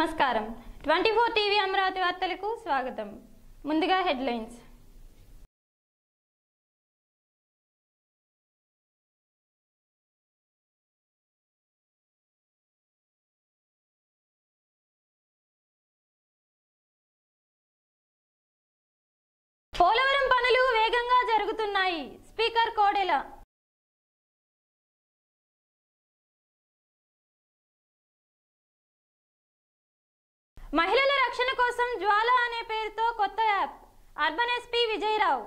నమస్కారం twenty four TV Amaravati వార్తలకు స్వాగతం ముందుగా హెడ్లైన్స్ పోలవరం పనులు వేగంగా జరుగుతున్నాయి స్పీకర్ కోడెల మహిళల రక్షణ కోసం జ్వాల అనే పేరుతో కొత్త యాప్ అర్బన్ ఎస్పీ విజయరావు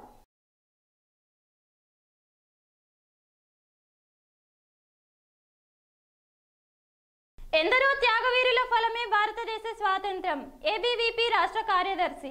ఎందరో త్యాగవీరుల ఫలమే భారతదేశ స్వాతంత్రం ఏబీవీపీ రాష్ట్ర కార్యదర్శి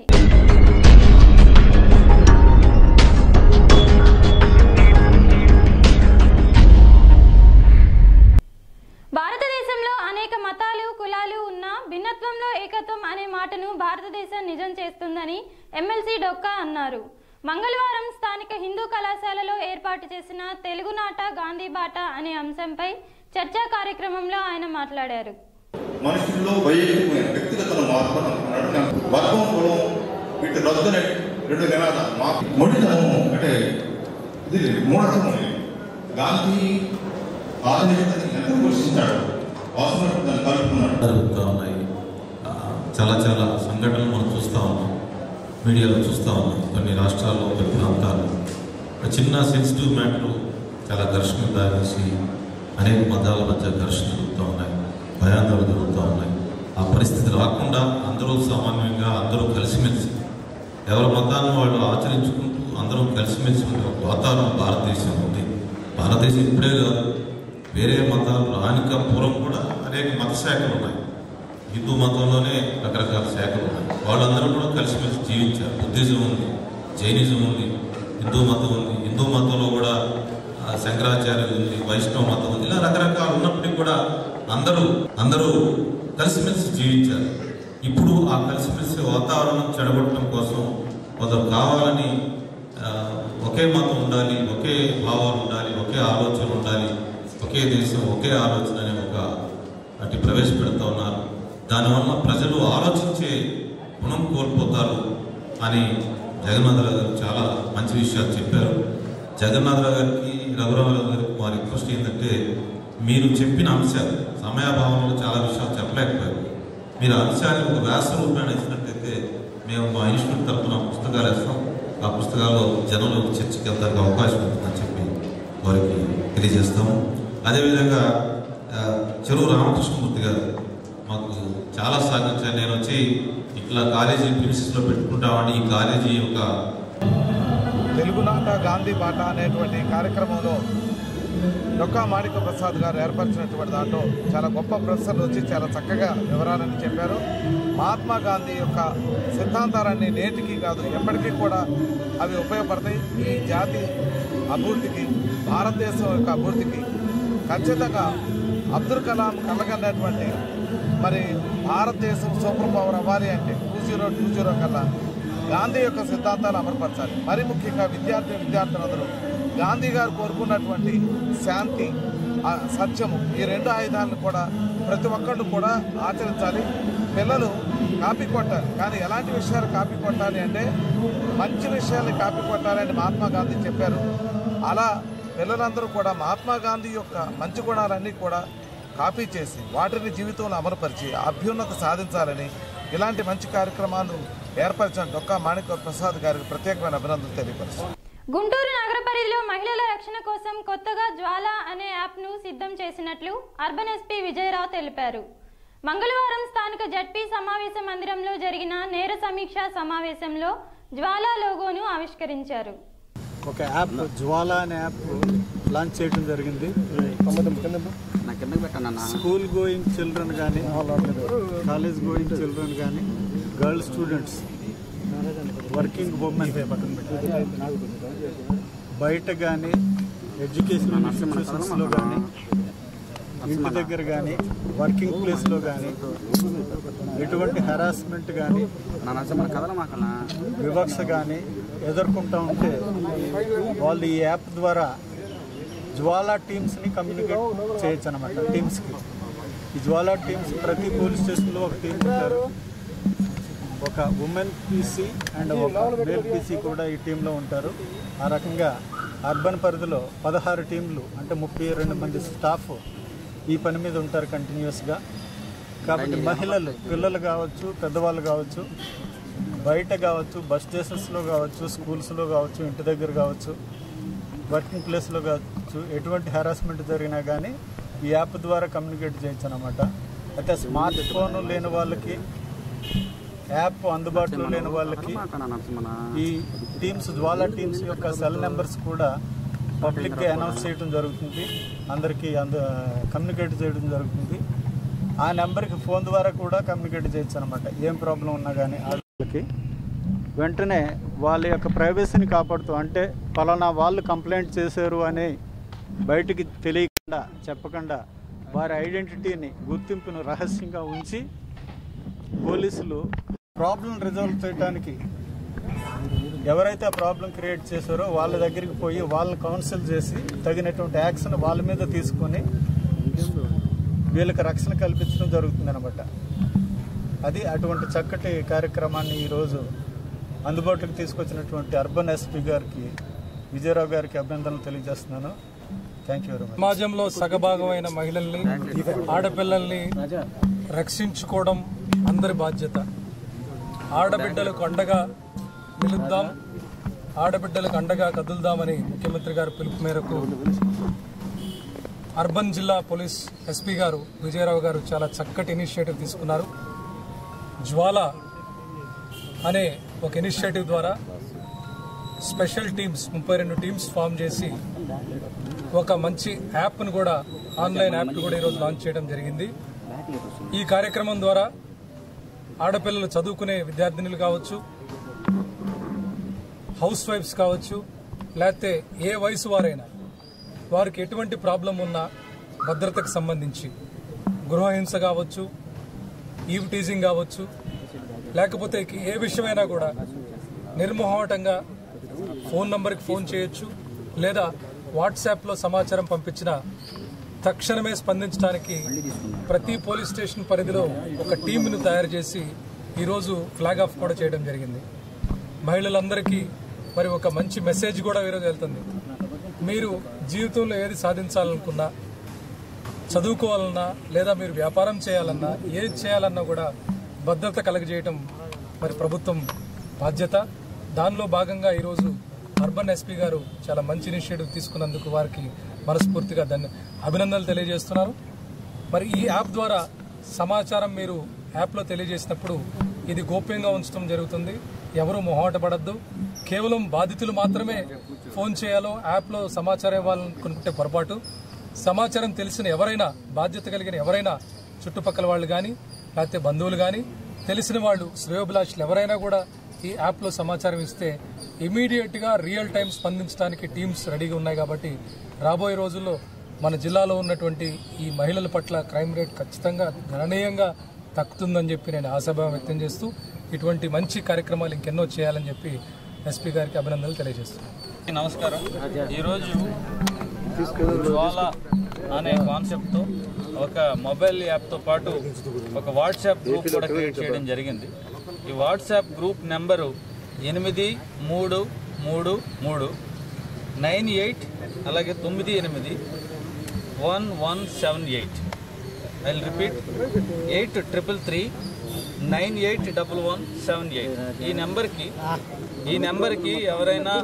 భారతదేశంలో అనేక మతాలు కులాలు ఉన్నా భిన్నత్వంలో ఏకత్వం అనే మాటను భారతదేశం నిజం చేస్తుందని ఎమ్మెల్సీ డొక్కా అన్నారు మంగళవారం స్థానిక హిందూ కళాశాలలో ఏర్పాటు చేసిన తెలుగునాట గాంధీ బాట అనే అంశంపై చర్చా కార్యక్రమంలో ఆయన మాట్లాడారు మనుషుల్లో వైయక్తికమైన వ్యక్తిగత మార్పులు అంటున్నాడు నాకు వర్గం కులం వీటి రద్దునే రెండు నినాదాలు మా మొండితనం అంటే ఇది మూఢత్వం ఇది. గాంధీ ఆధునికతని ఎంత పోషించాడు అవసరం దాన్ని కలుపుకున్నాడు జరుగుతూ ఉన్నాయి ఆ, చాలా చాలా సంఘటనలు మనం చూస్తూ ఉన్నాం మీడియాలో చూస్తూ ఉన్నాం కొన్ని రాష్ట్రాల్లో కొన్ని ప్రాంతాల్లో ఒక చిన్న సెన్సిటివ్ మ్యాటర్ చాలా ఘర్షణకు దారేసి అనేక మతాల మధ్య ఘర్షణ జరుగుతూ ఉన్నాయి భయాందోళన జరుగుతూ ఉన్నాయి ఆ పరిస్థితి రాకుండా అందరూ సామాన్యంగా అందరూ కలిసిమెలిసి ఎవరి మతాన్ని వాళ్ళు ఆచరించుకుంటూ అందరూ కలిసిమెలిసి ఉండే ఒక వాతావరణం భారతదేశం ఉంది భారతదేశం ఇప్పుడే కాదు వేరే మతాలు రానిక పూర్వం కూడా అనేక మత శాఖలు ఉన్నాయి హిందూ మతంలోనే రకరకాల శాఖలు ఉన్నాయి వాళ్ళందరూ కూడా కలిసిమెలిసి జీవించారు బుద్ధిజం ఉంది జైనిజం ఉంది హిందూ మతం ఉంది హిందూ మతంలో కూడా ఆ, శంకరాచార్యులు ఉంది వైష్ణవ మతం ఉంది ఇలా రకరకాలు ఉన్నప్పటికీ కూడా అందరూ అందరూ కలిసిమెలిసి జీవించారు ఇప్పుడు ఆ కలిసిమెలిసి వాతావరణం చెడగొట్టడం కోసం కొందరు కావాలని ఆ, ఒకే మతం ఉండాలి ఒకే భావాలు ఉండాలి ఒకే ఆలోచన ఉండాలి ఒకే దేశం ఒకే ఆలోచన అనే ఒక అటు ప్రవేశపెడుతూ ఉన్నారు దానివల్ల ప్రజలు ఆలోచించే గుణం కోల్పోతారు అని జగన్నాథరావు గారు చాలా మంచి విషయాలు చెప్పారు జగన్నాథరావు గారికి రఘురామరావు గారికి మా రిక్వెస్ట్ ఏంటంటే మీరు చెప్పిన అంశాలు సమయాభావంలో చాలా విషయాలు చెప్పలేకపోయారు మీరు అంశాన్ని ఒక వ్యాస రూపాన్ని ఇచ్చినట్టయితే మేము మా ఇన్స్టిట్యూట్ తరఫున పుస్తకాలు వేస్తాం ఆ పుస్తకాల్లో జనంలో చర్చకి వెళ్తానికి అవకాశం ఉంటుందని చెప్పి వారికి తెలియజేస్తాము అదేవిధంగా ఆ, చెరువు రామకృష్ణమూర్తి గారు మాకు చాలా సహకరించారు నేను వచ్చి ఇట్లా కాలేజీ ప్రిన్సెస్లో పెట్టుకుంటామని ఈ కాలేజీ యొక్క తెలుగునాట గాంధీ బాట అనేటువంటి కార్యక్రమంలో డొక్కా మాణిక ప్రసాద్ గారు ఏర్పరిచినటువంటి దాంట్లో చాలా గొప్ప ప్రొఫెసర్లు వచ్చి చాలా చక్కగా వివరాలని చెప్పారు మహాత్మా గాంధీ యొక్క సిద్ధాంతాలన్నీ నేటికి కాదు ఎప్పటికీ కూడా అవి ఉపయోగపడతాయి ఈ జాతి అభివృద్ధికి భారతదేశం యొక్క అభివృద్ధికి ఖచ్చితంగా అబ్దుల్ కలాం కలగన్నటువంటి మరి భారతదేశం సూపర్ పవర్ అవ్వాలి అంటే టూ జీరో టూ జీరో కల్లా గాంధీ యొక్క సిద్ధాంతాలు అమలుపరచాలి మరి ముఖ్యంగా విద్యార్థి విద్యార్థులందరూ గాంధీ గారు కోరుకున్నటువంటి శాంతి ఆ సత్యము ఈ రెండు ఆయుధాలను కూడా ప్రతి ఒక్కళ్ళు కూడా ఆచరించాలి పిల్లలు కాపీ కొట్టాలి కానీ ఎలాంటి విషయాలు కాపీ కొట్టాలి అంటే మంచి విషయాల్ని కాపీ కొట్టాలని మహాత్మా గాంధీ చెప్పారు అలా పిల్లలందరూ కూడా మహాత్మా గాంధీ యొక్క మంచి గుణాలన్నీ కూడా కాపీ చేసి వాటిని జీవితంలో అమలుపరిచి అభ్యున్నత సాధించాలని ఇలాంటి మంచి కార్యక్రమాలు ఏర్పరిచిన డొక్కా మాణిక ప్రసాద్ గారికి ప్రత్యేకమైన అభినందనలు తెలియపరుస్తాను గుంటూరు నగర పరిధిలో మహిళల రక్షణ కోసం కొత్తగా జ్వాల అనే యాప్ను సిద్ధం చేసినట్లు అర్బన్ ఎస్పీ విజయరావు తెలిపారు మంగళవారం స్థానిక జడ్పీ సమావేశ మందిరంలో జరిగిన నేర సమీక్ష సమావేశంలో జ్వాల లోగోను ఆవిష్కరించారు ఒక యాప్ జ్వాలా అనే యాప్ లాంచ్ చేయడం జరిగింది నా కిందకి పెట్టాను అన్న స్కూల్ గోయింగ్ చిల్డ్రన్ కానీ కాలేజ్ గోయింగ్ చిల్డ్రన్ కానీ గర్ల్ స్టూడెంట్స్ వర్కింగ్ ఉమెన్ బయట కానీ ఎడ్యుకేషన్ ఇన్స్టిట్యూషన్స్లో కానీ ఇంటి దగ్గర కానీ వర్కింగ్ ప్లేస్లో కానీ ఎటువంటి హెరాస్మెంట్ కానీ నా నరసింహ కథలు మాకన్నా వివక్ష కానీ ఎదుర్కొంటా ఉంటే వాళ్ళు ఈ యాప్ ద్వారా జ్వాలా టీమ్స్ని కమ్యూనికేట్ చేయొచ్చు అనమాట టీమ్స్కి ఈ జ్వాలా టీమ్స్ ప్రతి పోలీస్ స్టేషన్లో ఒక టీం ఉంటారు ఒక ఉమెన్ పీసీ అండ్ ఒక మేల్ పీసీ కూడా ఈ టీంలో ఉంటారు ఆ రకంగా అర్బన్ పరిధిలో పదహారు టీంలు అంటే ముప్పై రెండు మంది స్టాఫ్ ఈ పని మీద ఉంటారు కంటిన్యూస్గా కాబట్టి మహిళలు పిల్లలు కావచ్చు పెద్దవాళ్ళు కావచ్చు బయట కావచ్చు బస్ స్టేషన్స్లో కావచ్చు స్కూల్స్లో కావచ్చు ఇంటి దగ్గర కావచ్చు వర్కింగ్ ప్లేస్లో కావచ్చు ఎటువంటి హెరాస్మెంట్ జరిగినా కానీ ఈ యాప్ ద్వారా కమ్యూనికేట్ చేయొచ్చు అనమాట అయితే స్మార్ట్ ఫోన్ లేని వాళ్ళకి యాప్ అందుబాటులో లేని వాళ్ళకి ఈ టీమ్స్ జ్వాలా టీమ్స్ యొక్క సెల్ నెంబర్స్ కూడా పబ్లిక్గా అనౌన్స్ చేయడం జరుగుతుంది అందరికీ అంద కమ్యూనికేట్ చేయడం జరుగుతుంది ఆ నెంబర్కి ఫోన్ ద్వారా కూడా కమ్యూనికేట్ చేయొచ్చు అనమాట ఏం ప్రాబ్లం ఉన్నా కానీ వాళ్ళకి వెంటనే వాళ్ళ యొక్క ప్రైవసీని కాపాడుతూ అంటే పలానా వాళ్ళు కంప్లైంట్ చేశారు అని బయటికి తెలియకుండా చెప్పకుండా వారి ఐడెంటిటీని గుర్తింపును రహస్యంగా ఉంచి పోలీసులు ప్రాబ్లం రిజాల్వ్ చేయడానికి ఎవరైతే ఆ ప్రాబ్లం క్రియేట్ చేశారో వాళ్ళ దగ్గరికి పోయి వాళ్ళని కౌన్సిల్ చేసి తగినటువంటి యాక్షన్ వాళ్ళ మీద తీసుకొని వీళ్ళకి రక్షణ కల్పించడం జరుగుతుంది అనమాట అది అటువంటి చక్కటి కార్యక్రమాన్ని ఈరోజు అందుబాటులోకి తీసుకొచ్చినటువంటి అర్బన్ ఎస్పీ గారికి విజయరావు గారికి అభినందనలు తెలియజేస్తున్నాను థ్యాంక్ యూ వెరీ మచ్ సమాజంలో సగభాగమైన మహిళల్ని ఆడపిల్లల్ని రక్షించుకోవడం అందరి బాధ్యత ఆడబిడ్డలకు అండగా నిలుద్దాం ఆడబిడ్డలకు అండగా కదులుదామని ముఖ్యమంత్రి గారి పిలుపు మేరకు అర్బన్ జిల్లా పోలీస్ ఎస్పీ గారు విజయరావు గారు చాలా చక్కటి ఇనిషియేటివ్ తీసుకున్నారు జ్వాల అనే ఒక ఇనిషియేటివ్ ద్వారా స్పెషల్ టీమ్స్ ముప్పై రెండు టీమ్స్ ఫామ్ చేసి ఒక మంచి యాప్ను కూడా ఆన్లైన్ యాప్ కూడా ఈరోజు లాంచ్ చేయడం జరిగింది ఈ కార్యక్రమం ద్వారా ఆడపిల్లలు చదువుకునే విద్యార్థినులు కావచ్చు హౌస్ వైఫ్స్ కావచ్చు లేకపోతే ఏ వయసు వారైనా వారికి ఎటువంటి ప్రాబ్లం ఉన్నా భద్రతకు సంబంధించి గృహహింస కావచ్చు ఈవ్ టీజింగ్ కావచ్చు లేకపోతే ఏ విషయమైనా కూడా నిర్మోహమాటంగా ఫోన్ నంబర్కి ఫోన్ చేయొచ్చు లేదా వాట్సాప్లో సమాచారం పంపించిన తక్షణమే స్పందించడానికి ప్రతి పోలీస్ స్టేషన్ పరిధిలో ఒక టీంను తయారు చేసి ఈరోజు ఫ్లాగ్ ఆఫ్ కూడా చేయడం జరిగింది మహిళలందరికీ మరి ఒక మంచి మెసేజ్ కూడా ఈరోజు వెళ్తుంది మీరు జీవితంలో ఏది సాధించాలనుకున్నా చదువుకోవాలన్నా లేదా మీరు వ్యాపారం చేయాలన్నా ఏది చేయాలన్నా కూడా భద్రత కలగజేయటం మరి ప్రభుత్వం బాధ్యత దానిలో భాగంగా ఈరోజు అర్బన్ ఎస్పీ గారు చాలా మంచి ఇనిషియేటివ్ తీసుకున్నందుకు వారికి మనస్ఫూర్తిగా ధన్య అభినందనలు తెలియజేస్తున్నారు మరి ఈ యాప్ ద్వారా సమాచారం మీరు యాప్లో తెలియజేసినప్పుడు ఇది గోప్యంగా ఉంచడం జరుగుతుంది ఎవరు మొహాట పడద్దు కేవలం బాధితులు మాత్రమే ఫోన్ చేయాలో యాప్లో సమాచారం ఇవ్వాలనుకుంటే పొరపాటు సమాచారం తెలిసిన ఎవరైనా బాధ్యత కలిగిన ఎవరైనా చుట్టుపక్కల వాళ్ళు కానీ లేకపోతే బంధువులు కానీ తెలిసిన వాళ్ళు శ్రేయోభిలాషులు ఎవరైనా కూడా ఈ యాప్లో సమాచారం ఇస్తే ఇమీడియట్గా రియల్ టైం స్పందించడానికి టీమ్స్ రెడీగా ఉన్నాయి కాబట్టి రాబోయే రోజుల్లో మన జిల్లాలో ఉన్నటువంటి ఈ మహిళల పట్ల క్రైమ్ రేట్ ఖచ్చితంగా గణనీయంగా తగ్గుతుందని చెప్పి నేను ఆశాభావం వ్యక్తం చేస్తూ ఇటువంటి మంచి కార్యక్రమాలు ఇంకెన్నో చేయాలని చెప్పి ఎస్పీ గారికి అభినందనలు తెలియజేస్తున్నాను నమస్కారం ఈరోజు జ్వాల అనే కాన్సెప్ట్తో ఒక మొబైల్ యాప్తో పాటు ఒక వాట్సాప్ గ్రూప్ కూడా క్రియేట్ చేయడం జరిగింది ఈ వాట్సాప్ గ్రూప్ నెంబరు ఎనిమిది మూడు మూడు మూడు నైన్ ఎయిట్ అలాగే తొమ్మిది ఎనిమిది one one seven eight I repeat eight triple three nine eight double one seven eight ఈ నెంబర్కి ఈ నెంబర్కి ఎవరైనా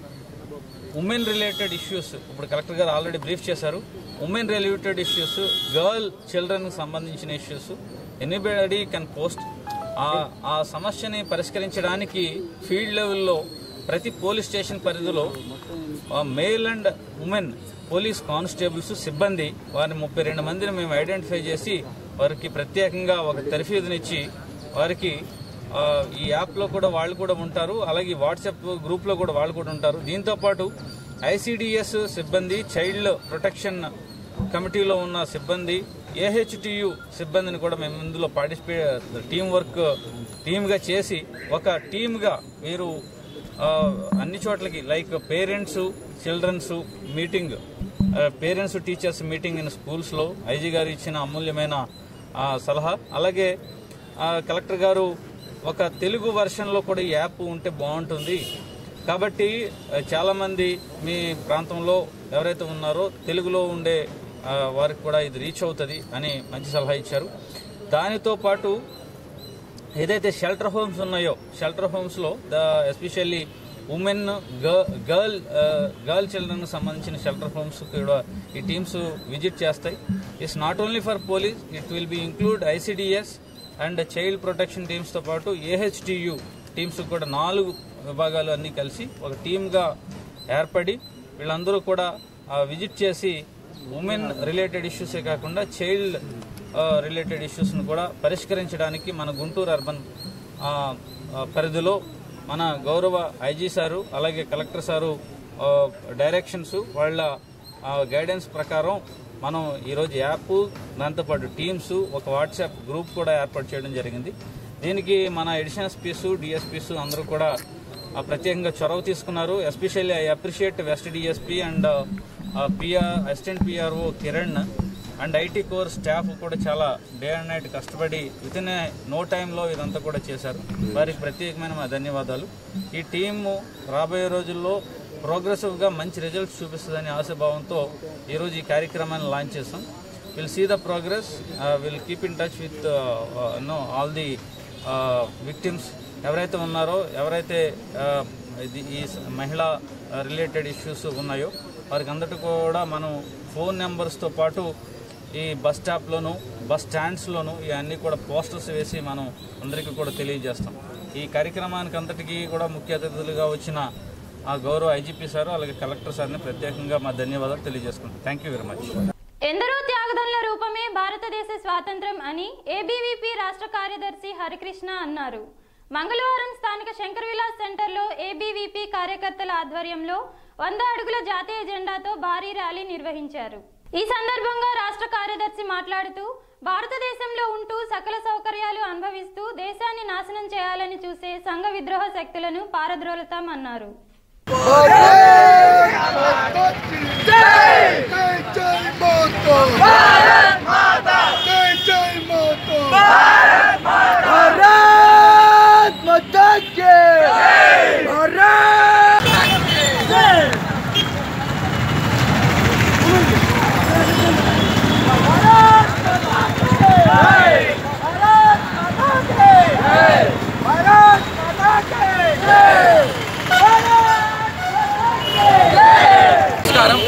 ఉమెన్ రిలేటెడ్ ఇష్యూస్ ఇప్పుడు కలెక్టర్ గారు ఆల్రెడీ బ్రీఫ్ చేశారు ఉమెన్ రిలేటెడ్ ఇష్యూస్ గర్ల్ చిల్డ్రన్కి సంబంధించిన ఇష్యూస్ ఎనీబడి కెన్ పోస్ట్ ఆ ఆ సమస్యని పరిష్కరించడానికి ఫీల్డ్ లెవెల్లో ప్రతి పోలీస్ స్టేషన్ పరిధిలో male and women police constables సిబ్బంది వారిని ముప్పై రెండు మందిని మేము ఐడెంటిఫై చేసి వారికి ప్రత్యేకంగా ఒక తర్ఫీదునిచ్చి వారికి ఆ, ఈ యాప్లో కూడా వాళ్ళు కూడా ఉంటారు అలాగే వాట్సాప్ గ్రూప్లో కూడా వాళ్ళు కూడా ఉంటారు దీంతో పాటు ఐసిడిఎస్ సిబ్బంది చైల్డ్ ప్రొటెక్షన్ కమిటీలో ఉన్న సిబ్బంది ఏహెచ్టియు సిబ్బందిని కూడా మేము ఇందులో పార్టిసిపేట్ టీం వర్క్ టీమ్గా చేసి ఒక టీమ్గా వీరు ఆ, అన్ని చోట్లకి like parents childrens meeting parents teachers meeting in స్కూల్స్లో ఐజీ గారు ఇచ్చిన అమూల్యమైన ఆ, సలహా అలాగే ఆ, కలెక్టర్ గారు ఒక తెలుగు వర్షన్లో కూడా ఈ యాప్ ఉంటే బాగుంటుంది కాబట్టి ఆ, చాలామంది మీ ప్రాంతంలో ఎవరైతే ఉన్నారో తెలుగులో ఉండే ఆ, వారికి కూడా ఇది రీచ్ అవుతుంది అని మంచి సలహా ఇచ్చారు దానితో పాటు ఏదైతే షెల్టర్ హోమ్స్ ఉన్నాయో షెల్టర్ హోమ్స్లో the especially women girl girl children సంబంధించిన షెల్టర్ హోమ్స్ కూడా ఈ టీమ్స్ విజిట్ చేస్తాయి it's not only for police it will be include ICDS and child protection టీమ్స్తో పాటు ఏహెచ్టియు టీమ్స్ కూడా నాలుగు విభాగాలు అన్నీ కలిసి ఒక టీమ్గా ఏర్పడి వీళ్ళందరూ కూడా విజిట్ చేసి ఉమెన్ రిలేటెడ్ ఇష్యూసే కాకుండా చైల్డ్ రిలేటెడ్ ఇష్యూస్ను కూడా పరిష్కరించడానికి మన గుంటూరు అర్బన్ ఆ, ఆ, పరిధిలో మన గౌరవ ఐజీ సారు అలాగే కలెక్టర్ సారు ఆ, డైరెక్షన్స్ వాళ్ళ ఆ, గైడెన్స్ ప్రకారం మనం ఈరోజు యాప్ దాంతోపాటు టీమ్స్ ఒక వాట్సాప్ గ్రూప్ కూడా ఏర్పాటు చేయడం జరిగింది దీనికి మన ఎడిషన్ ఎస్పీస్ డిఎస్పీస్ అందరూ కూడా ఆ, ప్రత్యేకంగా చొరవ తీసుకున్నారు especially I appreciate west DSP and PR assistant PRO Kiran and IT core staff కూడా చాలా డే అండ్ నైట్ కష్టపడి విత్ ఇన్ నో టైంలో ఇదంతా కూడా చేశారు వారికి ప్రత్యేకమైన మా ధన్యవాదాలు ఈ టీము రాబోయే రోజుల్లో ప్రోగ్రెసివ్గా మంచి రిజల్ట్స్ చూపిస్తుందని ఆశాభావంతో ఈరోజు ఈ కార్యక్రమాన్ని లాంచ్ చేస్తాం will see the progress will keep in touch with no all the victims ఎవరైతే ఉన్నారో ఎవరైతే uh, ఇది ఈ స- మహిళా రిలేటెడ్ ఇష్యూస్ ఉన్నాయో వారికి అందరికీ కూడా మనం ఫోన్ నెంబర్స్తో పాటు ఈ బస్ స్టాప్లోను బస్ స్టాండ్స్లోను ఇవన్నీ కూడా పోస్టర్స్ వేసి మనం అందరికీ కూడా తెలియజేస్తాం ఈ కార్యక్రమానికి అంతటికీ కూడా ముఖ్య అతిథులుగా వచ్చిన ఆ గౌరవ ఐజీపీ సార్ అలాగే కలెక్టర్ సార్ని ప్రత్యేకంగా మా ధన్యవాదాలు తెలియజేసుకుంటాం థ్యాంక్ యూ వెరీ మచ్ ఎందరో త్యాగదనుల రూపమే భారతదేశ స్వాతంత్రం అని ఏబీవీపీ రాష్ట్ర కార్యదర్శి హరికృష్ణ అన్నారు మంగళవారం స్థానిక శంకర్ విలాస్ సెంటర్లో ఏబీవీపీ కార్యకర్తల ఆధ్వర్యంలో వంద అడుగుల జాతీయ జెండాతో భారీ ర్యాలీ నిర్వహించారు ఈ సందర్భంగా రాష్ట్ర కార్యదర్శి మాట్లాడుతూ భారతదేశంలో ఉంటూ సకల సౌకర్యాలు అనుభవిస్తూ దేశాన్ని నాశనం చేయాలని చూసే సంఘ విద్రోహ శక్తులను పారద్రోలుతామన్నారు నమస్కారం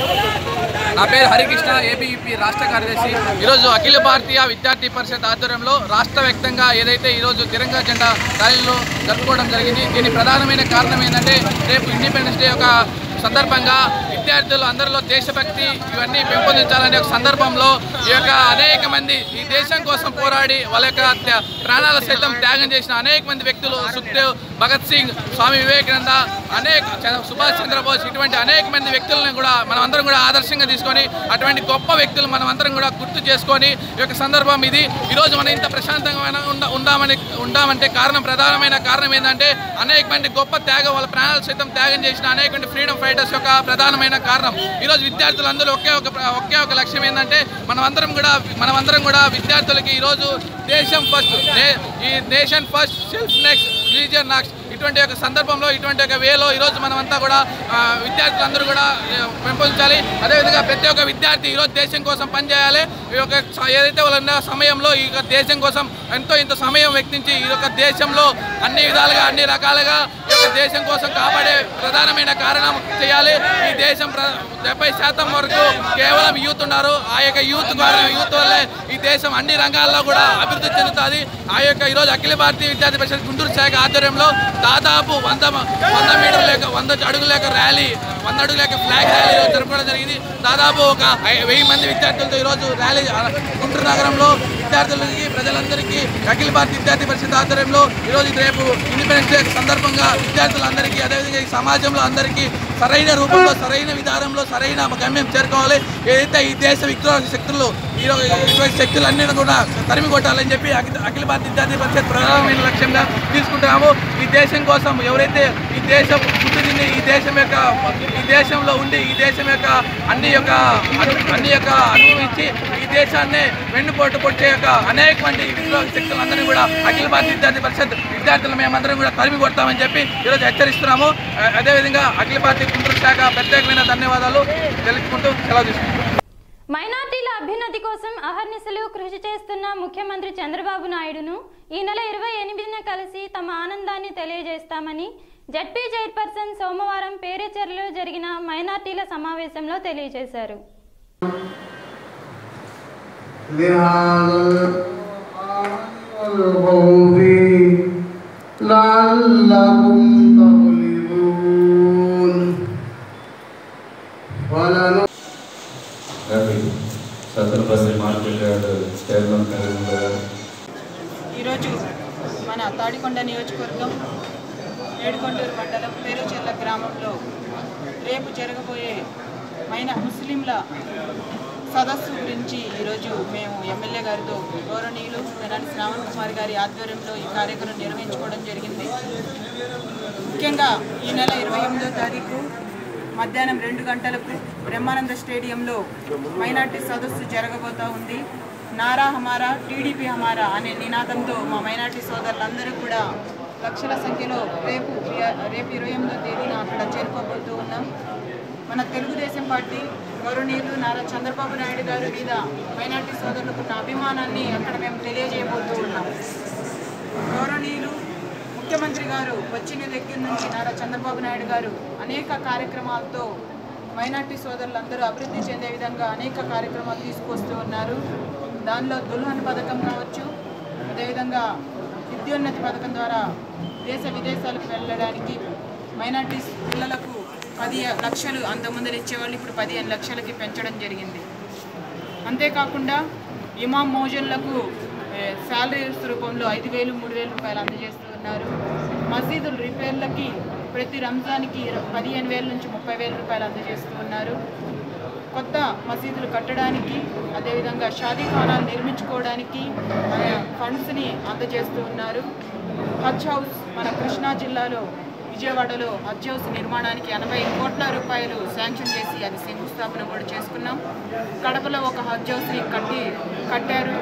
నా పేరు హరికృష్ణ ఏబీఈపీ రాష్ట్ర కార్యదర్శి ఈరోజు అఖిల భారతీయ విద్యార్థి పరిషత్ ఆధ్వర్యంలో రాష్ట్ర వ్యాప్తంగా ఏదైతే ఈరోజు తిరంగా జెండా ర్యాలీలో జరుపుకోవడం జరిగింది దీని ప్రధానమైన కారణం ఏంటంటే రేపు ఇండిపెండెన్స్ డే ఒక సందర్భంగా విద్యార్థులు అందరిలో దేశభక్తి ఇవన్నీ పెంపొందించాలనే ఒక సందర్భంలో ఈ యొక్క అనేక మంది ఈ దేశం కోసం పోరాడి వాళ్ళ యొక్క త్య- ప్రాణాల సైతం త్యాగం చేసిన అనేక మంది వ్యక్తులు సుఖ్దేవ్ భగత్ సింగ్ స్వామి వివేకానంద అనేక చ- సుభాష్ చంద్రబోస్ ఇటువంటి అనేక మంది వ్యక్తులను కూడా మనం అందరం కూడా ఆదర్శంగా తీసుకొని అటువంటి గొప్ప వ్యక్తులు మనం అందరం కూడా గుర్తు చేసుకొని ఈ యొక్క సందర్భం ఇది ఈరోజు మనం ఇంత ప్రశాంతంగా ఉండ ఉండామని ఉండామంటే కారణం ప్రధానమైన కారణం ఏంటంటే అనేక మంది గొప్ప త్యాగం వాళ్ళ ప్రాణాలు సైతం త్యాగం చేసిన అనేక మంది ఫ్రీడమ్ ఫైటర్స్ యొక్క ప్రధానమైన కారణం ఈరోజు విద్యార్థులందరూ ఒకే ఒక ప్ర- ఒకే ఒక లక్ష్యం ఏంటంటే మనం అందరం కూడా మనం అందరం కూడా విద్యార్థులకి ఈరోజు దేశం ఫస్ట్ ఈ nation first self next religion next ఇటువంటి ఒక సందర్భంలో ఇటువంటి ఒక వేలో ఈరోజు మనమంతా కూడా ఆ, విద్యార్థులందరూ కూడా ఆ, పెంపొందించాలి అదేవిధంగా ప్రతి ఒక్క విద్యార్థి ఈరోజు దేశం కోసం పనిచేయాలి ఈ యొక్క స- ఏదైతే వాళ్ళు ఉన్న సమయంలో ఈ యొక్క దేశం కోసం ఎంతో ఇంత సమయం వ్యక్తించి ఈ యొక్క దేశంలో అన్ని విధాలుగా అన్ని రకాలుగా ఈ యొక్క దేశం కోసం కాపాడే ప్రధానమైన కారణం చేయాలి ఈ దేశం ప్ర- డెబ్బై శాతం వరకు కేవలం యూత్ ఉన్నారు ఆ యొక్క యూత్ ద్వారా యూత్ వల్లే ఈ దేశం అన్ని రంగాల్లో కూడా అభివృద్ధి చెందుతుంది ఆ యొక్క ఈరోజు అఖిల భారతీయ విద్యార్థి పరిషత్ గుంటూరు శాఖ ఆధ్వర్యంలో దాదాపు వంద మ- వంద మీటర్ లేక వంద అడుగుల లేక ర్యాలీ వంద అడుగుల లేక ఫ్లాగ్ ర్యాలీ ఈరోజు జరపడం జరిగింది దాదాపు ఒక ఐ- వెయ్యి మంది విద్యార్థులతో ఈరోజు ర్యాలీ ఆ, గుంటూరు నగరంలో విద్యార్థులకి ప్రజలందరికీ అఖిల భారతీయ విద్యార్థి పరిషత్ ఆధ్వర్యంలో ఈరోజు రేపు ఇండిపెండెన్స్ డే సందర్భంగా విద్యార్థులందరికీ అదేవిధంగా ఈ సమాజంలో అందరికీ సరైన రూపంలో సరైన విధానంలో సరైన గమ్యం చేరుకోవాలి ఏదైతే ఈ దేశ విద్రోహ శక్తులు ఈ- ఇటువంటి శక్తులన్నీ కూడా తరిమి కొట్టాలని చెప్పి అఖి- అఖిల భారత విద్యార్థి పరిషత్ ప్రధానమైన లక్ష్యంగా తీసుకుంటున్నాము ఈ దేశం కోసం ఎవరైతే ఈ దేశం పుట్టింది ఈ దేశం యొక్క ఈ దేశంలో ఉండి ఈ దేశం యొక్క అన్ని యొక్క అను- అన్ని యొక్క అనుభవించి ఈ దేశాన్ని వెన్నుపోటు పొట్టే యొక్క అనేక మంది విప్లవ శక్తులందరినీ కూడా అఖిల భారత విద్యార్థి పరిషత్ విద్యార్థులు మేమందరం కూడా తరిమి కొడతామని చెప్పి ఈరోజు హెచ్చరిస్తున్నాము ఆ- అదేవిధంగా అఖిల భారతీయ గుంటూరు శాఖ ప్రత్యేకమైన ధన్యవాదాలు తెలుపుకుంటూ సెలవు తీసుకుంటున్నాం మైనార్టీల అభ్యున్నతి కోసం అహర్నిశలు కృషి చేస్తున్న ముఖ్యమంత్రి చంద్రబాబు నాయుడును ఈ నెల ఇరవై ఎనిమిదిన కలిసి తమ ఆనందాన్ని తెలియజేస్తామని జడ్పీ చైర్పర్సన్ సోమవారం పేరేచెర్లో జరిగిన మైనార్టీల సమావేశంలో తెలియజేశారు لعلكم تغلبون ولن Satrapalli market yard chairman Karindra గారు ఈరోజు మన తాడికొండ నియోజకవర్గం ఏడుకొండూరు మండలం పేరుచెర్ల గ్రామంలో రేపు జరగబోయే మైన ముస్లింల సదస్సు గురించి ఈరోజు మేము ఎమ్మెల్యే గారితో గౌరవనీయులు తెనాలి శ్రావణ్ కుమార్ గారి ఆధ్వర్యంలో ఈ కార్యక్రమం నిర్వహించుకోవడం జరిగింది ముఖ్యంగా ఈ నెల ఇరవై ఎనిమిదో తారీఖు మధ్యాహ్నం రెండు గంటలకు బ్రహ్మానంద స్టేడియంలో మైనార్టీ సదస్సు జరగబోతా ఉంది నారా హమారా టీడీపీ హమారా అనే నినాదంతో మా మైనార్టీ సోదరులందరూ కూడా లక్షల సంఖ్యలో రేపు రేపు ఇరవై ఎనిమిదో తేదీన అక్కడ చేరుకోబోతూ ఉన్నాం మన తెలుగుదేశం పార్టీ గౌరవనీయులు నారా చంద్రబాబు నాయుడు గారి మీద మైనార్టీ సోదరులకు ఉన్న అభిమానాన్ని అక్కడ మేము తెలియజేయబోతూ ఉన్నాం గౌరవనీయులు ముఖ్యమంత్రి గారు వచ్చిన దగ్గర నుంచి నారా చంద్రబాబు నాయుడు గారు అనేక కార్యక్రమాలతో మైనార్టీ సోదరులందరూ అభివృద్ధి చెందే విధంగా అనేక కార్యక్రమాలు తీసుకొస్తూ ఉన్నారు దానిలో దుల్హన్ పథకం కావచ్చు అదేవిధంగా విద్యోన్నతి పథకం ద్వారా దేశ విదేశాలకు వెళ్ళడానికి మైనార్టీస్ పిల్లలకు పది లక్షలు అంతకుముందు ఇచ్చేవాళ్ళు ఇప్పుడు పదిహేను లక్షలకి పెంచడం జరిగింది అంతేకాకుండా ఇమాం మోజన్లకు శాలరీస్ రూపంలో ఐదు వేలు మూడు వేలు రూపాయలు అందజేస్తూ ఉన్నారు మసీదుల రిపేర్లకి ప్రతి రంజాన్కి పదిహేను వేల నుంచి ముప్పై వేల రూపాయలు అందజేస్తూ ఉన్నారు కొత్త మసీదులు కట్టడానికి అదేవిధంగా షాదీ ఖానాలు నిర్మించుకోవడానికి మన ఫండ్స్ని అందజేస్తూ ఉన్నారు హజ్ హౌస్ మన కృష్ణా జిల్లాలో విజయవాడలో హజ్ హౌస్ నిర్మాణానికి ఎనభై కోట్ల రూపాయలు శాంక్షన్ చేసి అది శంకుస్థాపన కూడా చేసుకున్నాం కడపలో ఒక హజ్ హౌస్ని కట్టి కట్టారు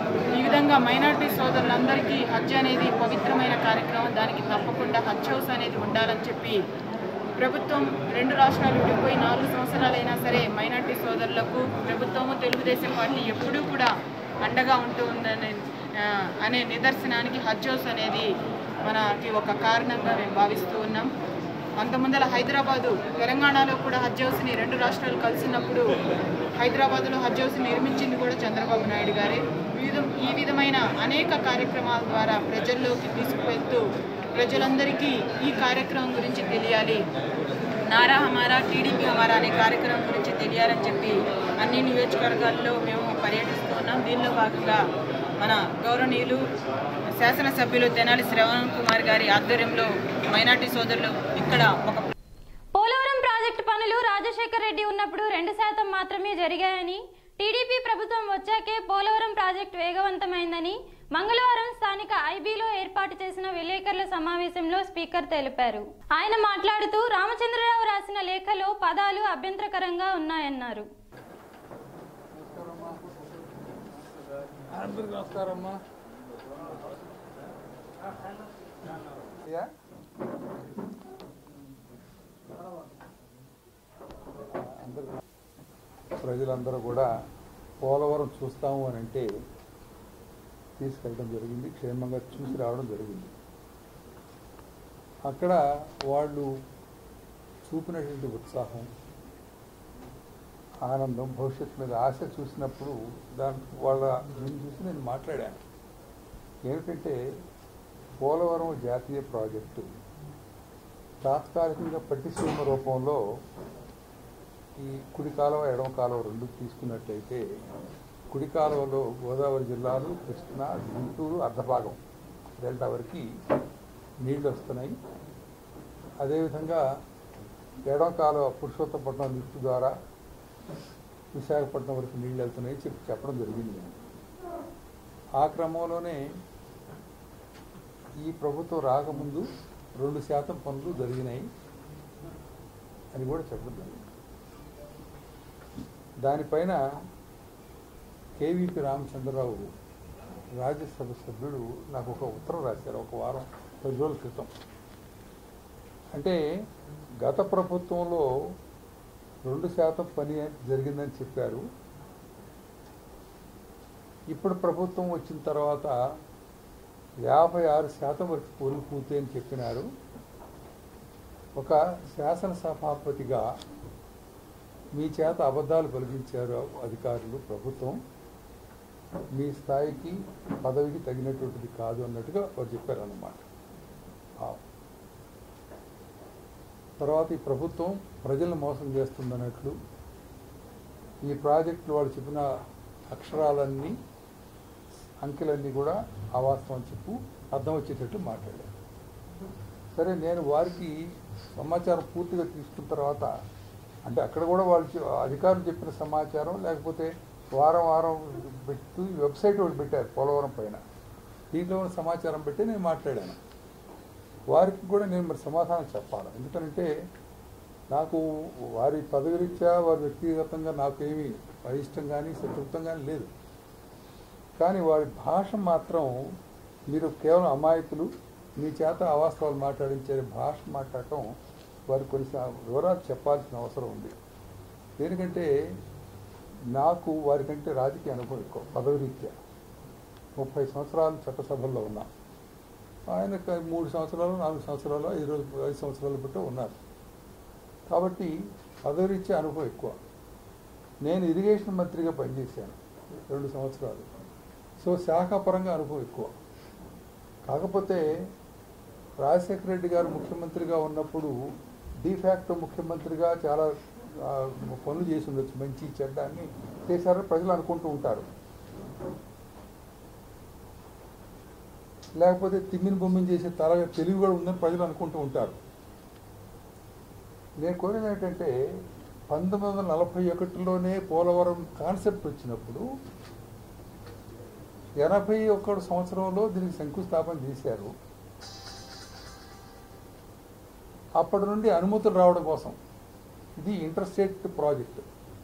ఈ విధంగా మైనార్టీ సోదరులందరికీ హజ్ అనేది పవిత్రమైన కార్యక్రమం దానికి తప్పకుండా హజ్ హౌస్ అనేది ఉండాలని చెప్పి ప్రభుత్వం రెండు రాష్ట్రాలు విడిపోయి నాలుగు సంవత్సరాలైనా సరే మైనార్టీ సోదరులకు ప్రభుత్వము తెలుగుదేశం పార్టీ ఎప్పుడూ కూడా అండగా ఉంటూ ఉందనే ఆ, అనే నిదర్శనానికి హజ్ హౌస్ అనేది మనకి ఒక కారణంగా మేము భావిస్తూ ఉన్నాం అంతముందల హైదరాబాదు తెలంగాణలో కూడా హజ్ హౌస్ని రెండు రాష్ట్రాలు కలిసినప్పుడు హైదరాబాద్లో హజ్ హౌస్ నిర్మించింది కూడా చంద్రబాబు నాయుడు గారే వివిధ ఈ విధమైన అనేక కార్యక్రమాల ద్వారా ప్రజల్లోకి తీసుకువెళ్తూ ప్రజలందరికీ ఈ కార్యక్రమం గురించి తెలియాలి నారా హమారా టీడీపీ హమారా అనే కార్యక్రమం గురించి తెలియాలని చెప్పి అన్ని నియోజకవర్గాల్లో మేము పర్యటిస్తూ ఉన్నాం దీనిలో భాగంగా మన గౌరవనీయులు శాసనసభ్యులు తెనాలి శ్రవణ్ కుమార్ గారి ఆధ్వర్యంలో మైనార్టీ సోదరులు ఇక్కడ ఒక పోలవరం ప్రాజెక్టు పనులు రాజశేఖర్ రెడ్డి ఉన్నప్పుడు రెండు శాతం మాత్రమే జరిగాయని టీడీపీ ప్రభుత్వం వచ్చాకే పోలవరం ప్రాజెక్టు వేగవంతమైందని మంగళవారం స్థానిక ఐబీలో ఏర్పాటు చేసిన విలేకరుల సమావేశంలో స్పీకర్ తెలిపారు ఆయన మాట్లాడుతూ రామచంద్రరావు రాసిన లేఖలో పదాలు అభ్యంతరకరంగా ఉన్నాయన్నారు నమస్కారమ్మా ప్రజలందరూ కూడా పోలవరం చూస్తాము అని అంటే తీసుకెళ్ళడం జరిగింది క్షేమంగా చూసి రావడం జరిగింది అక్కడ వాళ్ళు చూపినటువంటి ఉత్సాహం ఆనందం భవిష్యత్తు మీద ఆశ చూసినప్పుడు దాని వాళ్ళ నేను చూసి నేను మాట్లాడాను ఏమిటంటే పోలవరం జాతీయ ప్రాజెక్టు తాత్కాలికంగా పట్టిసీమ రూపంలో ఈ కుడి కాలువ ఎడమ కాలువ రెండు తీసుకున్నట్లయితే కుడి కాలువలో గోదావరి జిల్లాలు కృష్ణా గుంటూరు అర్ధభాగం డెల్టా వరకు నీళ్లు వస్తున్నాయి అదేవిధంగా ఎడమ కాలువ పురుషోత్తపట్నం లిఫ్ట్ ద్వారా విశాఖపట్నం వరకు నీళ్ళు వెళ్తున్నాయి చెప్పి చెప్పడం జరిగింది నేను ఆ క్రమంలోనే ఈ ప్రభుత్వం రాకముందు రెండు శాతం పనులు జరిగినాయి అని కూడా చెప్పడం జరిగింది దానిపైన కేవీపీ రామచంద్రరావు రాజ్యసభ సభ్యుడు నాకు ఒక ఉత్తరం రాశారు ఒక వారం పది రోజుల క్రితం అంటే గత ప్రభుత్వంలో రెండు శాతం పని జరిగిందని చెప్పారు ఇప్పుడు ప్రభుత్వం వచ్చిన తర్వాత యాభై ఆరు శాతం వరకు పనులు పూర్తని చెప్పినారు ఒక శాసనసభాపతిగా మీ చేత అబద్ధాలు కలిగించారు అధికారులు ప్రభుత్వం మీ స్థాయికి పదవికి తగినటువంటిది కాదు అన్నట్టుగా వారు చెప్పారు అన్నమాట తర్వాత ఈ ప్రభుత్వం ప్రజలను మోసం చేస్తుందన్నట్లు ఈ ప్రాజెక్టులు వాళ్ళు చెప్పిన అక్షరాలన్నీ అంకెలన్నీ కూడా అవాస్తవం చెప్పు అర్థం వచ్చేటట్టు మాట్లాడారు సరే నేను వారికి సమాచారం పూర్తిగా తీసుకున్న తర్వాత అంటే అక్కడ కూడా వాళ్ళు చె- అధికారులు చెప్పిన సమాచారం లేకపోతే వారం వారం పెడుతూ వెబ్సైట్ ఒకటి పెట్టారు పోలవరం పైన దీంట్లో ఉన్న సమాచారం పెట్టి నేను మాట్లాడాను వారికి కూడా నేను మరి సమాధానం చెప్పాలి ఎందుకంటే నాకు వారి పదవిరీత్యా వారి వ్యక్తిగతంగా నాకేమీ అయిష్టం కానీ శత్రుత్వం కానీ లేదు కానీ వారి భాష మాత్రం మీరు కేవలం అమాయకులు మీ చేత అవాస్తవాలు మాట్లాడించే భాష మాట్లాడటం వారికి కొన్ని సా- వివరాలు చెప్పాల్సిన అవసరం ఉంది దేనికంటే నాకు వారికంటే రాజకీయ అనుభవం ఎక్కువ పదవిరీత్యా ముప్పై సంవత్సరాలు చట్టసభల్లో ఉన్నా ఆయన క- మూడు సంవత్సరాలు నాలుగు సంవత్సరాలు ఐదు రోజులు ఐదు సంవత్సరాలు బట్టి ఉన్నారు కాబట్టి పదవిరీత్యా అనుభవం ఎక్కువ నేను ఇరిగేషన్ మంత్రిగా పనిచేశాను రెండు సంవత్సరాలు సో శాఖాపరంగా అనుభవం ఎక్కువ కాకపోతే రాజశేఖర రెడ్డి గారు ముఖ్యమంత్రిగా ఉన్నప్పుడు డిఫాక్టో ముఖ్యమంత్రిగా చాలా ఆ, పనులు చేసి ఉండొచ్చు మంచి చెడ్డ అన్ని చేశారని ప్రజలు అనుకుంటూ ఉంటారు లేకపోతే తిమ్మిని బొమ్మిని చేసే తల తెలివి కూడా ఉందని ప్రజలు అనుకుంటూ ఉంటారు నేను కోరేది ఏంటంటే పంతొమ్మిది వందల నలభై ఒకటిలోనే పోలవరం కాన్సెప్ట్ వచ్చినప్పుడు ఎనభై ఒకటి సంవత్సరంలో దీనికి శంకుస్థాపన చేశారు అప్పటి నుండి అనుమతులు రావడం కోసం ఇది ఇంటర్స్టేట్ ప్రాజెక్ట్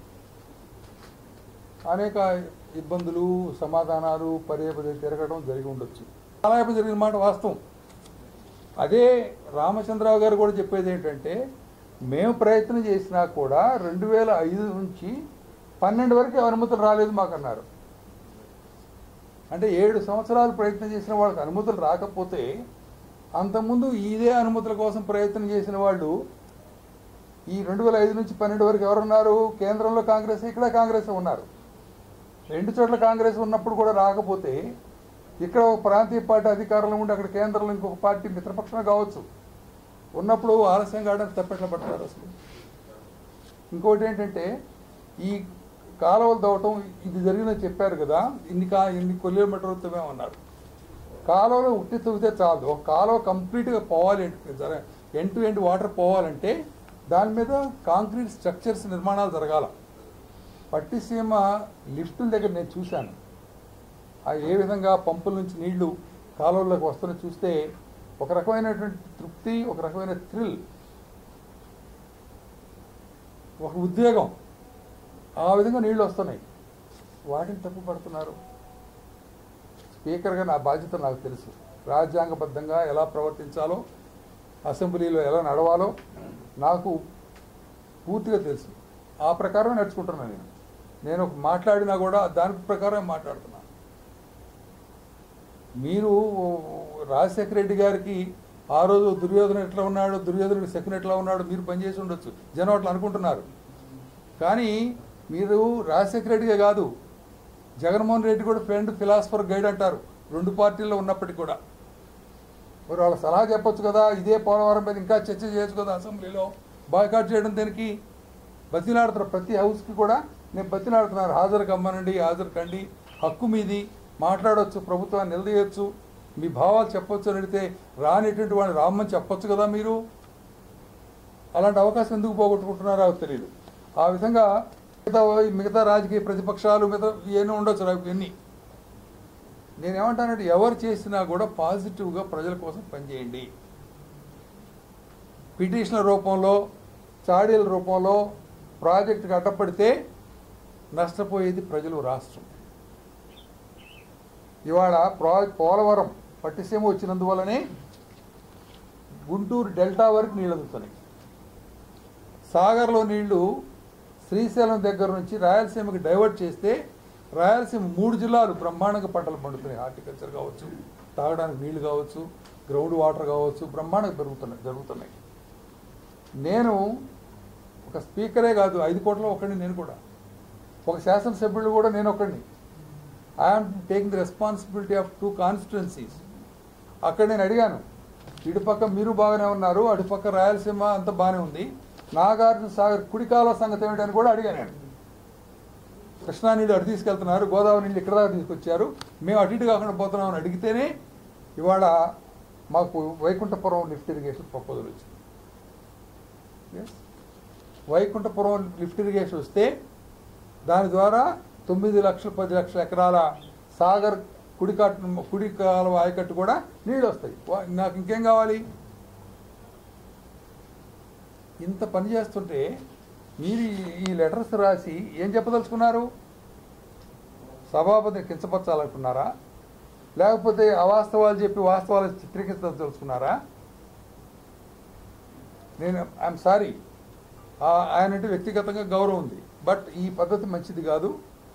అనేక ఇబ్బందులు సమాధానాలు పదే పదే తిరగడం జరిగి ఉండొచ్చు కాలయాపన జరిగిన మాట వాస్తవం అదే రామచంద్రరావు గారు కూడా చెప్పేది ఏంటంటే మేము ప్రయత్నం చేసినా కూడా రెండు వేల ఐదు నుంచి పన్నెండు వరకు అనుమతులు రాలేదు మాకు అన్నారు అంటే ఏడు సంవత్సరాలు ప్రయత్నం చేసిన వాళ్ళకి అనుమతులు రాకపోతే అంతకుముందు ఇదే అనుమతుల కోసం ప్రయత్నం చేసిన వాళ్ళు ఈ రెండు వేల ఐదు నుంచి పన్నెండు వరకు ఎవరున్నారు కేంద్రంలో కాంగ్రెస్ ఇక్కడ కాంగ్రెస్ ఉన్నారు రెండు చోట్ల కాంగ్రెస్ ఉన్నప్పుడు కూడా రాకపోతే ఇక్కడ ఒక ప్రాంతీయ పార్టీ అధికారంలో ఉండి అక్కడ కేంద్రంలో ఇంకొక పార్టీ మిత్రపక్షం కావచ్చు ఉన్నప్పుడు ఆలస్యం కావడానికి తప్పెట్ల పడతారు అసలు ఇంకోటి ఏంటంటే ఈ కాలువలు తవ్వటం ఇది జరిగిందని చెప్పారు కదా ఇన్ని కా ఇన్ని కిలోమీటర్లు తవ్వామన్నారు కాలువలో ఉట్టి తవ్వితే చాలు ఒక కాలువ కంప్లీట్గా పోవాలి ఎండ్ టు ఎండ్ వాటర్ పోవాలంటే దాని మీద కాంక్రీట్ స్ట్రక్చర్స్ నిర్మాణాలు జరగాల పట్టిసీమ లిఫ్టుల దగ్గర నేను చూశాను ఆ ఏ విధంగా పంపుల నుంచి నీళ్లు కాలువల్లోకి వస్తున్న చూస్తే ఒక రకమైనటువంటి తృప్తి ఒక రకమైన థ్రిల్ ఒక ఉద్వేగం ఆ విధంగా నీళ్లు వస్తున్నాయి వాటిని తప్పు పడుతున్నారు స్పీకర్గా నా బాధ్యత నాకు తెలుసు రాజ్యాంగబద్ధంగా ఎలా ప్రవర్తించాలో అసెంబ్లీలో ఎలా నడవాలో నాకు పూర్తిగా తెలుసు ఆ ప్రకారం నడుచుకుంటున్నాను నేను నేను మాట్లాడినా కూడా దాని ప్రకారం మాట్లాడుతున్నాను మీరు రాజశేఖర రెడ్డి గారికి ఆ రోజు దుర్యోధన ఎట్లా ఉన్నాడు దుర్యోధనుడు శకుని ఎట్లా ఉన్నాడు మీరు పనిచేసి ఉండొచ్చు జనం అట్లా అనుకుంటున్నారు కానీ మీరు రాజశేఖర రెడ్డిగా కాదు జగన్మోహన్ రెడ్డి కూడా ఫ్రెండ్ ఫిలాసఫర్ గైడ్ అంటారు రెండు పార్టీల్లో ఉన్నప్పటికీ కూడా మరి వాళ్ళ సలహా చెప్పొచ్చు కదా ఇదే పోలవరం మీద ఇంకా చర్చ చేయొచ్చు కదా అసెంబ్లీలో బాయ్కాట్ చేయడం దేనికి బతిలాడుతున్నారు ప్రతి హౌస్కి కూడా నేను బతిలాడుతున్నారు హాజరు కమ్మనండి హాజరు కండి హక్కు మీది మాట్లాడవచ్చు ప్రభుత్వాన్ని నిలదీయచ్చు మీ భావాలు చెప్పొచ్చు అని అడిగితే రానిటువంటి వాడిని రామ్మని చెప్పొచ్చు కదా మీరు అలాంటి అవకాశం ఎందుకు పోగొట్టుకుంటున్నారో తెలియదు ఆ విధంగా మిగతా మిగతా రాజకీయ ప్రతిపక్షాలు మిగతా ఇవన్నీ ఉండొచ్చు నాకు ఎన్ని నేనేమంటానంటే ఎవరు చేసినా కూడా పాజిటివ్గా ప్రజల కోసం పనిచేయండి పిటిషన్ల రూపంలో చాడీల రూపంలో ప్రాజెక్టుకి అడ్డపడితే నష్టపోయేది ప్రజలు రాష్ట్రం ఇవాళ ప్రా పోలవరం పట్టిసీమ వచ్చినందువల్లనే గుంటూరు డెల్టా వరకు నీళ్ళు అందుతున్నాయి సాగర్లో నీళ్లు శ్రీశైలం దగ్గర నుంచి రాయలసీమకి డైవర్ట్ చేస్తే రాయలసీమ మూడు జిల్లాలు బ్రహ్మాండంగా పంటలు పండుతున్నాయి హార్టికల్చర్ కావచ్చు తాగడానికి నీళ్లు కావచ్చు గ్రౌండ్ వాటర్ కావచ్చు బ్రహ్మాండంగా పెరుగుతున్నాయి జరుగుతున్నాయి నేను ఒక స్పీకరే కాదు ఐదు కోట్ల ఒకడిని నేను కూడా ఒక శాసనసభ్యులు కూడా నేను ఒకడిని I'm taking the responsibility of two constituencies అక్కడ నేను అడిగాను ఇటుపక్క మీరు బాగానే ఉన్నారు అటుపక్క రాయలసీమ అంతా బాగానే ఉంది నాగార్జున సాగర్ కుడికాల సంగతి ఏమిటని కూడా అడిగాను నేను కృష్ణా నీళ్ళు అటు తీసుకెళ్తున్నారు గోదావరి నీళ్ళు ఇక్కడ దాకా తీసుకొచ్చారు మేము అటు ఇటు కాకుండా పోతున్నామని అడిగితేనే ఇవాళ మాకు వైకుంఠపురం లిఫ్ట్ ఇరిగేషన్ ప్రపోజల్ వచ్చింది Yes. వైకుంఠపురం లిఫ్ట్ ఇరిగేషన్ వస్తే దాని ద్వారా తొమ్మిది లక్షల పది లక్షల ఎకరాల సాగర్ కుడికట్టు కుడి కాలువ ఆయకట్టు కూడా నీళ్ళు వస్తాయి వా- నాకు ఇంకేం కావాలి ఇంత పని చేస్తుంటే మీరు ఈ- ఈ లెటర్స్ రాసి ఏం చెప్పదలుచుకున్నారు సభాపతిని కించపరచాలనుకున్నారా లేకపోతే అవాస్తవాలు చెప్పి వాస్తవాలు చిత్రీకరించదలుచుకున్నారా నేను ఐఎమ్ సారీ ఆయన అంటే వ్యక్తిగతంగా గౌరవం ఉంది బట్ ఈ పద్ధతి మంచిది కాదు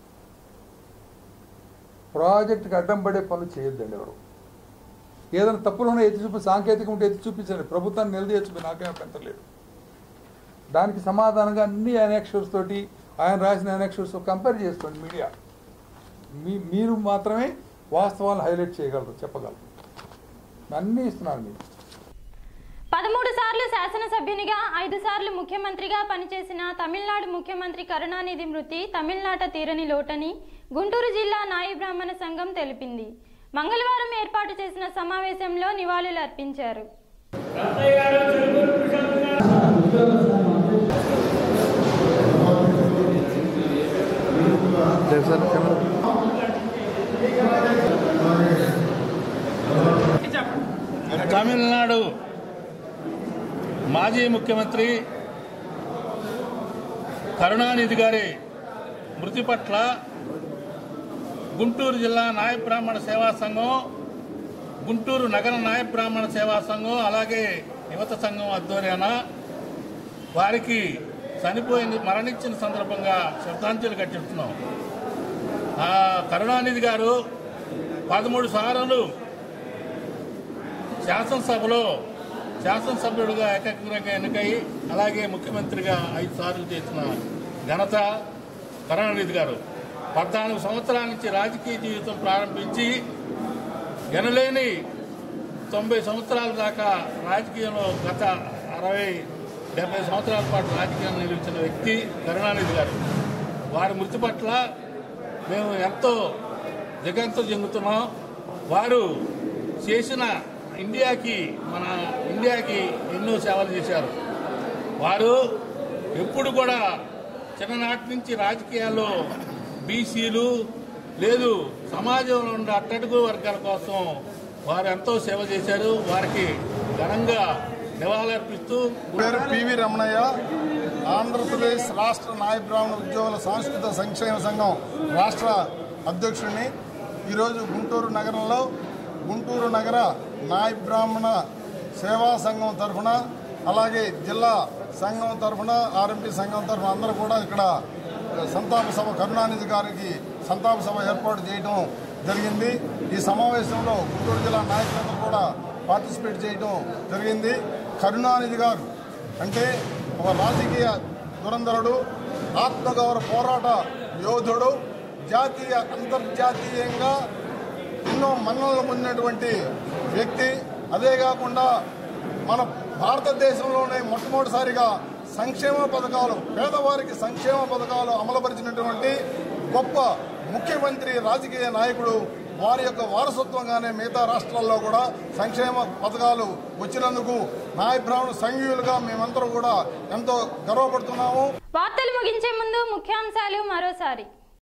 ప్రాజెక్టుకి అడ్డం పడే పనులు చేయొద్దండి ఎవరు ఏదైనా తప్పులు ఉన్నా ఎత్తి చూపి సాంకేతికం ఉంటే ఎత్తి చూపించండి ప్రభుత్వాన్ని నిలదీయచ్చు నాకేం అభ్యంతరం లేదు దానికి సమాధానంగా అన్ని అనెక్షర్స్ తోటి ఆయన రాసిన అనెక్షర్స్ కంపేర్ చేసుకోండి మీడియా మీ మీరు మాత్రమే వాస్తవాలను హైలైట్ చేయగలరు చెప్పగలరు అన్నీ ఇస్తున్నాను మీకు పదమూడు సార్లు శాసనసభ్యునిగా ఐదు సార్లు ముఖ్యమంత్రిగా పనిచేసిన తమిళనాడు ముఖ్యమంత్రి కరుణానిధి మృతి తమిళనాట తీరని లోటని గుంటూరు జిల్లా నాయి బ్రాహ్మణ సంఘం తెలిపింది మంగళవారం ఏర్పాటు చేసిన సమావేశంలో నివాళులు అర్పించారు తమిళనాడు మాజీ ముఖ్యమంత్రి కరుణానిధి గారి మృతి పట్ల గుంటూరు జిల్లా నాయ బ్రాహ్మణ సేవా సంఘం గుంటూరు నగర నాయ బ్రాహ్మణ సేవా సంఘం అలాగే యువత సంఘం ఆధ్వర్యాన వారికి చనిపోయింది మరణించిన సందర్భంగా శ్రద్ధాంజలి కట్టిస్తున్నాం ఆ కరుణానిధి గారు పదమూడు సార్లు శాసనసభలో శాసనసభ్యుడిగా ఏకగ్రంగా ఎన్నికై అలాగే ముఖ్యమంత్రిగా ఐదు సార్లు చేసిన ఘనత కరుణానిధి గారు పద్నాలుగు సంవత్సరాల నుంచి రాజకీయ జీవితం ప్రారంభించి ఎనలేని తొంభై సంవత్సరాల దాకా రాజకీయంలో గత అరవై డెబ్బై సంవత్సరాల పాటు రాజకీయాన్ని నిలిచిన వ్యక్తి కరుణానిధి గారు వారి మృతి పట్ల మేము ఎంతో దిగంతం చెందుతున్నాం వారు చేసిన ఇండియాకి మన ఇండియాకి ఎన్నో సేవలు చేశారు వారు ఎప్పుడు కూడా చిన్ననాటి నుంచి రాజకీయాల్లో బీసీలు లేదు సమాజంలో ఉండే అట్టడుగు వర్గాల కోసం వారు ఎంతో సేవ చేశారు వారికి ఘనంగా నివాళులర్పిస్తూ పేరు పివి రమణయ్య ఆంధ్రప్రదేశ్ రాష్ట్ర నాయ బ్రాహ్మణ ఉద్యోగుల సాంస్కృతిక సంక్షేమ సంఘం రాష్ట్ర అధ్యక్షుడిని ఈరోజు గుంటూరు నగరంలో గుంటూరు నగర నాయ బ్రాహ్మణ సేవా సంఘం తరఫున అలాగే జిల్లా సంఘం తరఫున ఆర్ఎంపీ సంఘం తరఫున అందరూ కూడా ఇక్కడ సంతాప సభ కరుణానిధి గారికి సంతాప సభ ఏర్పాటు చేయడం జరిగింది ఈ సమావేశంలో గుంటూరు జిల్లా నాయకులందరూ కూడా పార్టిసిపేట్ చేయడం జరిగింది కరుణానిధి గారు అంటే ఒక రాజకీయ దురంధరుడు ఆత్మగౌరవ పోరాట యోధుడు జాతీయ అంతర్జాతీయంగా ఎన్నో మన్ననలు పొందినటువంటి వ్యక్తి అదే కాకుండా మన భారతదేశంలోనే మొట్టమొదటిసారిగా సంక్షేమ పథకాలు పేదవారికి సంక్షేమ పథకాలు అమలుపరిచినటువంటి గొప్ప ముఖ్యమంత్రి రాజకీయ నాయకుడు వారి యొక్క వారసత్వంగానే మిగతా రాష్ట్రాల్లో కూడా సంక్షేమ పథకాలు వచ్చినందుకు నాయ బ్రాహ్మణ సంఘీయులుగా మేమందరం కూడా ఎంతో గర్వపడుతున్నాము వార్తలు ముగించే ముందు ముఖ్యాంశాలు మరోసారి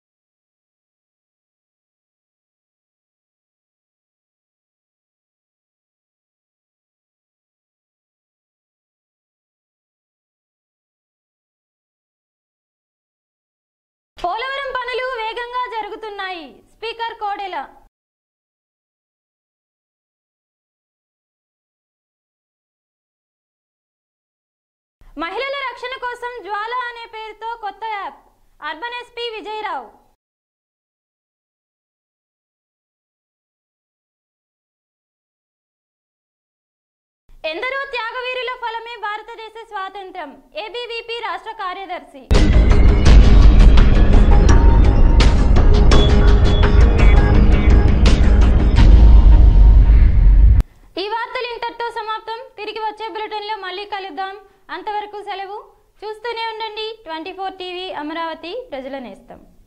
పోలవరం పనులు వేగంగా జరుగుతున్నాయి స్పీకర్ కోడెల మహిళల రక్షణ కోసం జ్వాల అనే పేరుతో కొత్త యాప్ అర్బన్ ఎస్పీ విజయరావు ఎందరో త్యాగవీరుల ఫలమే భారతదేశ స్వాతంత్ర్యం ఏబీవీపీ రాష్ట్ర కార్యదర్శి ఈ వార్తలు ఇంతటితో సమాప్తం తిరిగి వచ్చే బులెటిన్లో మళ్ళీ కలుద్దాం అంతవరకు సెలవు చూస్తూనే ఉండండి ట్వంటీ ఫోర్ టీవీ అమరావతి ప్రజల నేస్తం